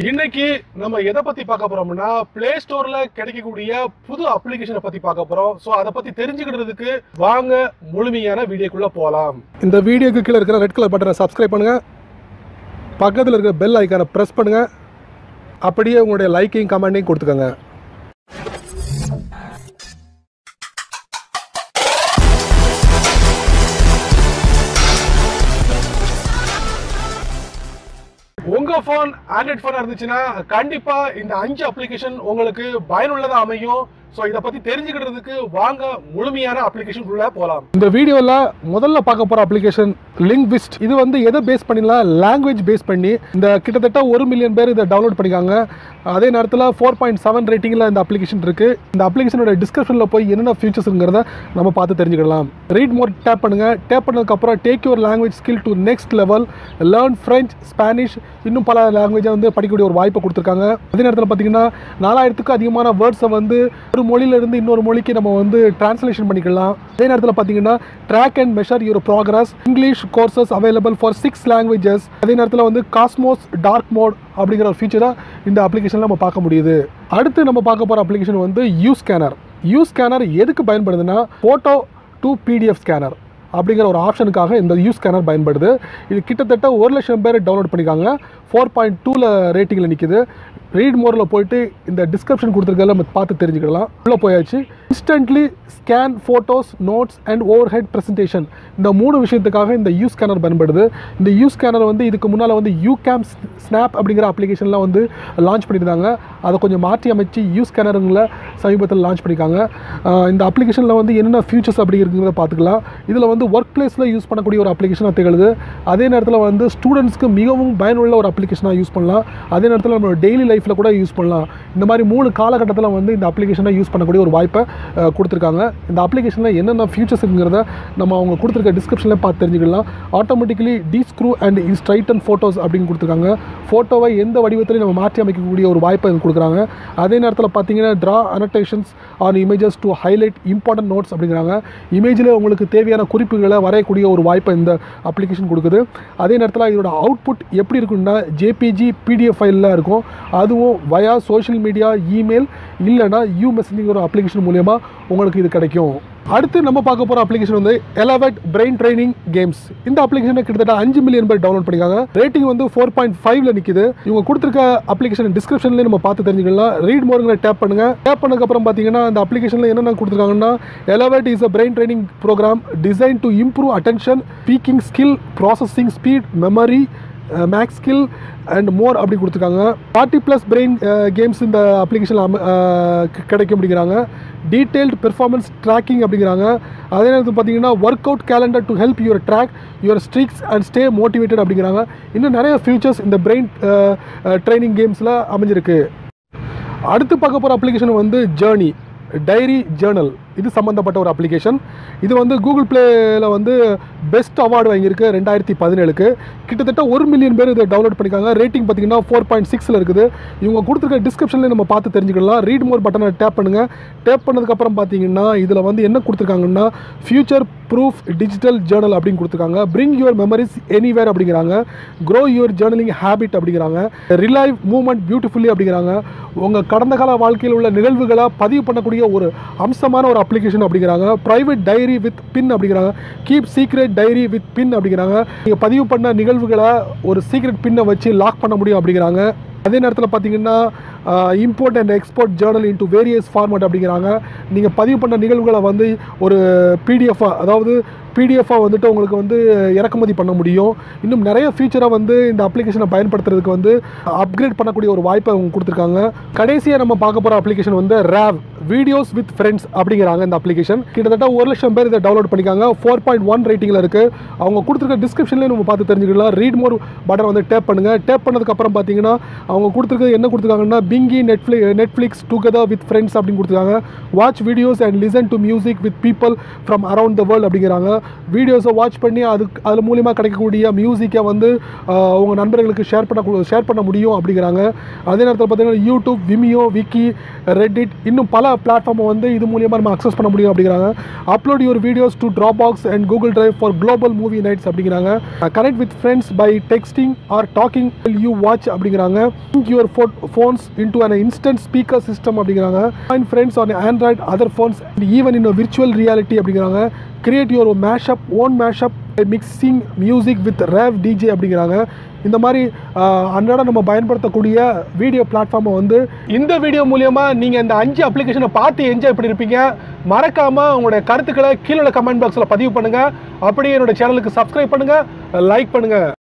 இன்னைக்கு நம்ம எதை பத்தி பார்க்க போறோம்னா பிளே ஸ்டோர்ல கிடைக்கக்கூடிய புது அப்ளிகேஷனை பத்தி பார்க்க போறோம் ஸோ அதை பத்தி தெரிஞ்சுக்கிறதுக்கு வாங்க முழுமையான வீடியோக்குள்ள போலாம் இந்த வீடியோக்கு கீழே இருக்கிற ரெட் கலர் பட்டனை சப்ஸ்கிரைப் பண்ணுங்க பக்கத்தில் இருக்கிற பெல் ஐக்கானை ப்ரெஸ் பண்ணுங்க அப்படியே உங்களுடைய லைக்கையும் கமெண்டையும் கொடுத்துக்கோங்க உங்க ஃபோன் ஆண்ட்ராய்ட் ஃபோனா இருந்துச்சுன்னா கண்டிப்பா இந்த அஞ்சு அப்ளிகேஷன் உங்களுக்கு பயனுள்ளதா அமையும் ஸோ இதை பத்தி தெரிஞ்சுக்கிறதுக்கு வாங்க முழுமையான அப்ளிகேஷன் உள்ள போலாம் இந்த வீடியோல முதல்ல பார்க்க போற அப்ளிகேஷன் லிங்க்விஸ்ட் இது வந்து எதை பேஸ் பண்ணிலாம் லாங்குவேஜ் பேஸ் பண்ணி இந்த கிட்டத்தட்ட ஒரு மில்லியன் பேர் இதை டவுன்லோட் பண்ணிக்காங்க அதே நேரத்தில் ஃபோர் பாயிண்ட் செவன் ரேட்டிங்கில் இந்த அப்ளிகேஷன் இருக்கு இந்த அப்ளிகேஷனோட டிஸ்கிரிப்ஷனில் போய் என்னென்ன ஃபீச்சர்ஸுங்கிறத நம்ம பார்த்து தெரிஞ்சுக்கலாம் ரீட் மோர் டேப் பண்ணுங்க டேப் பண்ணதுக்கப்புறம் take your language skill to next level learn French Spanish இன்னும் பல லாங்குவேஜை வந்து படிக்கக்கூடிய ஒரு வாய்ப்பை கொடுத்துருக்காங்க அதே நேரத்தில் பார்த்தீங்கன்னா நாலாயிரத்துக்கும் அதிகமான வேர்ட்ஸை வந்து ஒரு மொழியிலிருந்து இன்னொரு மொழிக்கு நம்ம வந்து டிரான்ஸ்லேஷன் பண்ணிக்கலாம் அதே நேரத்தில் பார்த்தீங்கன்னா track and measure your progress English courses available for six languages அதே நேரத்தில் வந்து காஸ்மோஸ் டார்க் மோட் அப்படிங்கிற ஒரு ஃபீச்சரை இந்த அப்ளிகேஷனில் நம்ம பார்க்க முடியுது அடுத்து நம்ம பார்க்க போகிற அப்ளிகேஷன் வந்து யூ ஸ்கேனர் யூ ஸ்கேனர் எதுக்கு பயன்படுதுன்னா ஃபோட்டோ டு பிடிஎஃப் ஸ்கேனர் அப்படிங்கிற ஒரு ஆப்ஷனுக்காக இந்த யூ ஸ்கேனர் பயன்படுது இது கிட்டத்தட்ட ஒரு லட்சம் பேர் டவுன்லோட் பண்ணிக்காங்க ஃபோர் பாயிண்ட் டூவில் ரேட்டிங்கில் நிற்கிது ரீட் மோரில் போயிட்டு இந்த டிஸ்கிரிப்ஷன் கொடுத்துருக்கல நம்ம பார்த்து தெரிஞ்சுக்கலாம் உள்ளே போயாச்சு instantly scan photos notes and overhead presentation இந்த மூணு விஷயத்துக்காக இந்த யூ ஸ்கேனர் பயன்படுது இந்த யூ ஸ்கேனர் வந்து இதுக்கு முன்னால் வந்து யூ கேம் ஸ்னாப் அப்படிங்கிற அப்ளிகேஷன்லாம் வந்து லான்ச் பண்ணியிருந்தாங்க அதை கொஞ்சம் மாற்றி அமைச்சு யூ ஸ்கேனருங்களை சமீபத்தில் லான்ச் பண்ணியிருக்காங்க ஆஹ் இந்த அப்ளிகேஷனில் வந்து என்னென்ன ஃபியூச்சர்ஸ் அப்படி இருக்குங்கிறத பார்த்துக்கலாம் இதில் வந்து ஒர்க் பிளேஸில் யூஸ் பண்ணக்கூடிய ஒரு அப்ளிகேஷனாக திகழுது அதே நேரத்தில் வந்து ஸ்டூடெண்ட்ஸ்க்கு மிகவும் பயனுள்ள ஒரு அப்ளிகேஷனாக யூஸ் பண்ணலாம் அதே நேரத்தில் நம்ம டெய்லி லைஃப்பில் கூட யூஸ் பண்ணலாம் இந்த மாதிரி மூணு காலகட்டத்தில் வந்து இந்த அப்ளிகேஷனை யூஸ் பண்ணக்கூடிய ஒரு வாய்ப்பை அஹ், கொடுத்துருக்காங்க இந்த அப்ளிகேஷனில் என்னென்ன ஃபியூச்சர்ஸ் இருக்குங்கிறத நம்ம அவங்க கொடுத்துருக்க டிஸ்கிரிப்ஷனில் பார்த்து தெரிஞ்சுக்கலாம் automatically deskew and straighten photos அப்படின்னு கொடுத்துருக்காங்க ஃபோட்டோவை எந்த வடிவத்திலையும் நம்ம மாற்றி அமைக்கக்கூடிய ஒரு வாய்ப்பை இது கொடுக்குறாங்க அதே நேரத்தில் பார்த்தீங்கன்னா draw annotations on images to highlight important notes அப்படிங்கிறாங்க இமேஜில் உங்களுக்கு தேவையான குறிப்புகளை வரையக்கூடிய ஒரு வாய்ப்பை இந்த அப்ளிகேஷன் கொடுக்குது அதே நேரத்தில் இதோட அவுட்புட் எப்படி இருக்குன்னா ஜேபிஜி பிடிஎஃப் ஃபைலில் இருக்கும் அதுவும் வயா சோஷியல் மீடியா இமெயில் இல்லைனா யூ மெசேஜிங் ஒரு அப்ளிகேஷன் மூலயமா உங்களுக்கு இது கிடைக்கும் அடுத்து நம்ம பார்க்க போகிற அப்ளிகேஷன் வந்து எலவெட் பிரெயின் ட்ரைனிங் கேம்ஸ் இந்த அப்ளிகேஷனை கிட்டத்தட்ட அஞ்சு மில்லியன் பேர் டவுன்லோட் பண்ணிக்காங்க ரேட்டிங் வந்து ஃபோர் பாயிண்ட் ஃபைவ்ல நிற்குது இவங்க கொடுத்துருக்க அப்ளிகேஷன் டிஸ்கிரிப்ஷன்லேயே நம்ம பார்த்து தெரிஞ்சுக்கலாம் ரீட் மோருங்கிற டேப் பண்ணுங்க டேப் பண்ணதுக்கப்புறம் பார்த்தீங்கன்னா அந்த அப்ளிகேஷனில் என்னென்ன கொடுத்துருக்காங்கன்னா Elevate is a brain training program design to improve attention speaking skill processing speed memory maths skill and more அப்படி கொடுத்துருக்காங்க ஃபார்ட்டி ப்ளஸ் பிரெயின் கேம்ஸ் இந்த அப்ளிகேஷனில் கிடைக்கும் அப்படிங்கிறாங்க டீட்டெயில்டு பெர்ஃபார்மன்ஸ் ட்ராக்கிங் அப்படிங்கிறாங்க அதே நேரத்தில் பார்த்தீங்கன்னா workout calendar to help your track your streaks and stay motivated அப்படிங்கிறாங்க இன்னும் நிறைய ஃபியூச்சர்ஸ் இந்த பிரெயின் ட்ரைனிங் கேம்ஸில் அமைஞ்சிருக்கு அடுத்து பார்க்க போகிற அப்ளிகேஷன் வந்து ஜேர்னி டைரி ஜேர்னல் இது சம்மந்தப்பட்ட ஒரு அப்ளிகேஷன் இது வந்து கூகுள் ப்ளேயில் வந்து பெஸ்ட் அவார்டு வாங்கியிருக்கு ரெண்டாயிரத்தி பதினேழுக்கு கிட்டத்தட்ட ஒரு மில்லியன் பேர் இதை டவுன்லோட் பண்ணிக்காங்க ரேட்டிங் பார்த்தீங்கன்னா ஃபோர் பாயிண்ட் சிக்ஸில் இருக்குது இவங்க கொடுத்துருக்க டிஸ்கிரிப்ஷனில் நம்ம பார்த்து தெரிஞ்சுக்கலாம் ரீட் மோர் பட்டனை டேப் பண்ணுங்கள் டேப் பண்ணதுக்கப்புறம் பார்த்தீங்கன்னா இதில் வந்து என்ன கொடுத்துருக்காங்கன்னா ஃபியூச்சர் ப்ரூஃப் டிஜிட்டல் ஜேர்னல் அப்படின்னு கொடுத்துருக்காங்க பிரிங் யுவர் மெமரிஸ் எனிவேர் அப்படிங்கிறாங்க க்ரோ யுவர் ஜேர்னலிங் ஹேபிட் அப்படிங்கிறாங்க ரிலைவ் மூமெண்ட் பியூட்டிஃபுல்லி அப்படிங்கிறாங்க உங்கள் கடந்த கால வாழ்க்கையில் உள்ள நிகழ்வுகளை பதிவு பண்ணக்கூடிய ஒரு அம்சமான ஒரு அப்ளிகேஷன் அப்படிங்கிறாங்க ப்ரைவேட் டைரி வித் பின் அப்படிங்கிறாங்க keep secret diary with pin அப்படிங்கிறாங்க நீங்கள் பதிவு பண்ண நிகழ்வுகளை ஒரு சீக்ரெட் பின்னை வச்சு லாக் பண்ண முடியும் அப்படிங்கிறாங்க அதே நேரத்தில் பார்த்தீங்கன்னா import and export journal into various format அப்படிங்கிறாங்க நீங்கள் பதிவு பண்ண நிகழ்வுகளை வந்து ஒரு பிடிஎஃபாக அதாவது பிடிஎஃபாக வந்துட்டு உங்களுக்கு வந்து இறக்குமதி பண்ண முடியும் இன்னும் நிறைய ஃபியூச்சராக வந்து இந்த அப்ளிகேஷனை பயன்படுத்துறதுக்கு வந்து அப்கிரேட் பண்ணக்கூடிய ஒரு வாய்ப்பை அவங்க கொடுத்துருக்காங்க கடைசியாக நம்ம பார்க்க போகிற அப்ளிகேஷன் வந்து ரேவ் வீடியோஸ் வித் ஃப்ரெண்ட்ஸ் அப்படிங்கிறாங்க இந்த அப்ளிகேஷன் கிட்டத்தட்ட ஒரு லட்சம் பேர் இதை டவுன்லோட் பண்ணிக்காங்க ஃபோர் பாயிண்ட் ஒன் ரேட்டிங்கில் இருக்குது அவங்க கொடுத்துருக்க டிஸ்கிரிப்ஷன்லேயே நம்ம பார்த்து தெரிஞ்சுக்கலாம் ரீட் மோர் பட்டன் வந்து டேப் பண்ணுங்கள் டேப் பண்ணதுக்கப்புறம் பார்த்தீங்கன்னா அவங்க கொடுத்துருக்கிறது என்ன கொடுத்துருக்காங்கன்னா binge Netflix Netflix together with friends அப்படின்னு கொடுத்துருக்காங்க watch videos and listen to music with people from around the world அப்படிங்கிறாங்க வீடியோஸை வாட்ச் பண்ணி அதுக்கு அது மூலிமா கிடைக்கக்கூடிய மியூசிக்கை வந்து உங்கள் நண்பர்களுக்கு ஷேர் பண்ண ஷேர் பண்ண முடியும் அப்படிங்கிறாங்க அதே நேரத்தில் பார்த்தீங்கன்னா யூடியூப் விமியோ விக்கி ரெட்டிட் இன்னும் பல பிளாட்ஃபார்மை வந்து இது மூலியமாக நம்ம அக்சஸ் பண்ண முடியும் அப்படிங்கிறாங்க upload your videos to Dropbox and Google Drive for global movie nights அப்படிங்கிறாங்க connect with friends by texting or talking you watch அப்படிங்கிறாங்க your phones into an instant speaker system அப்படிங்கிறாங்க fine friends on Android other phones even in virtual reality அப்படிங்கிறாங்க create your mashup own mashup mixing music with Rave DJ அப்படிங்கிறாங்க இந்த மாதிரி அன்றாட நம்ம பயன்படுத்தக்கூடிய video பிளாட்ஃபார்மை வந்து இந்த வீடியோ மூலியமா நீங்கள் இந்த அஞ்சு அப்ளிகேஷனை பார்த்து என்ஜாய் பண்ணியிருப்பீங்க மறக்காமல் உங்களுடைய கருத்துக்களை கீழே கமெண்ட் பாக்ஸில் பதிவு பண்ணுங்கள் அப்படியே என்னோட சேனலுக்கு சப்ஸ்கிரைப் பண்ணுங்கள் லைக் பண்ணுங்கள்